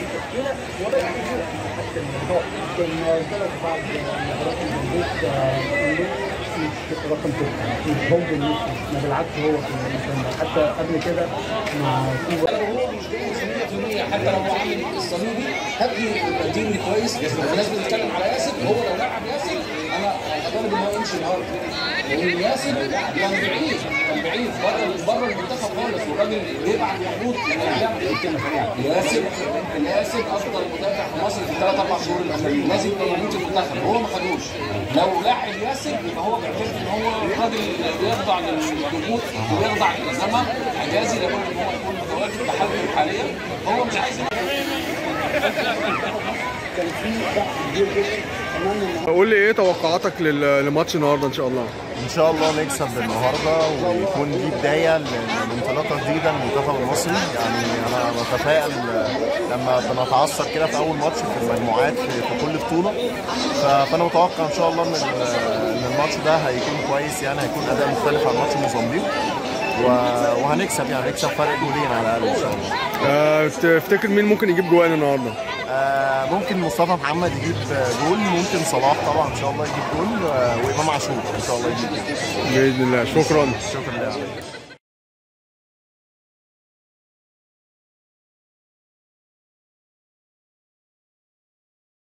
حتى الموضوع كان ثلاث بعض مباريات الجمهور رقم ستة مش هو بالنسبة ما بالعكس هو كان حتى قبل كده مع هو مش جاي 100% حتى لو هو عامل الصليبي هات لي بديل كويس الناس بتتكلم على ياسر هو لو لعب ياسر انا اطالب ان هو يمشي النهارده لان ياسر كان بعيد كان بعيد بره بره المنتخب خالص والراجل بيبعت محمود ياسر ياسر افضل مدافع في مصر في الثلاث اربع شهور الاخرين لازم يبقى موجود في المنتخب هو ما خدوش لو لاعب ياسر يبقى هو بيعترف ان هو راجل بيخضع للضغوط وبيخضع للزمن حجازي لابد ان هو يكون متواجد بحالته حاليا هو مش عايز كان في ضغط كبير جدا كمان ان قول لي ايه توقعاتك لل- لماتش النهارده ان شاء الله ان شاء الله نكسب النهارده ويكون دي بدايه ل- لانطلاقه جديده للمنتخب المصري يعني انا بتفائل لما بنتعثر كده في اول ماتش في المجموعات في, في كل بطوله ف- فانا متوقع ان شاء الله ان ال- ان الماتش ده هيكون كويس يعني هيكون اداء مختلف عن ماتش موزمبيق و- وهنكسب يعني هنكسب فرق جولين على الاقل ان شاء الله آه، تفتكر مين ممكن يجيب جوان النهارده آه، ممكن مصطفى محمد يجيب جول ممكن صلاح طبعا ان شاء الله يجيب جول آه، وامام عاشور ان شاء الله يجيب جول باذن الله شكرا شكرا لك